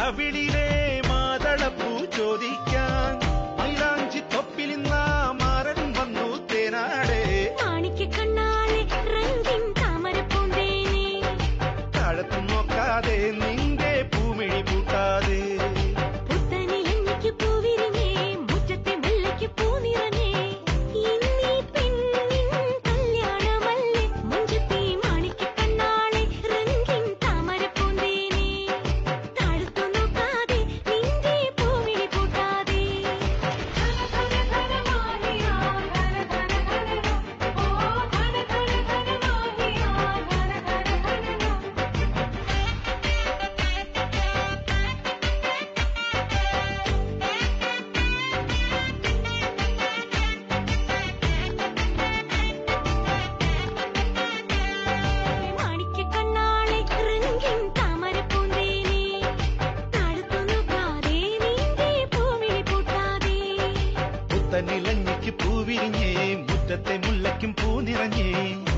കവിളിലെ മാതളപ്പൂ ചോദിക്കാൻ മൈലാഞ്ചി തൊപ്പിലിന്ന മാരൻ വന്നു തേനാടേ മാണിക്യ കണ്ണാളെ റംഗിൻ താമരപ്പൂന്തേനെ താഴത്തും നോക്കാതെ നിന്റെ പൂമിഴി പൂട്ടാതെ പുത്തനിലഞ്ഞിക്ക് പൂവിരിഞ്ഞേ മുറ്റത്തെ മുല്ലയ്ക്ക് പൂനിറഞ്ഞേ ഇന്നീ പെണ്ണിൻ കല്യാണമല്ലേ മുഞ്ചത്തെ മാണിക്യ കണ്ണാളെ റംഗിൻ താമരപ്പൂന്തേനെ താഴത്തു നോക്കാതെ നിന്റെ പൂവിളി പൂട്ടാതെ മാണിക്യ കണ്ണാളെ റംഗിൻ താമരപ്പൂന്തേനെ താഴത്തു നോക്കാതെ നിന്റെ പൂവിളി പൂട്ടാതെ പുത്തനിലഞ്ഞിക്ക് പൂവിരിഞ്ഞേ മുറ്റത്തെ മുല്ലയ്ക്കും പൂ നിറഞ്ഞേ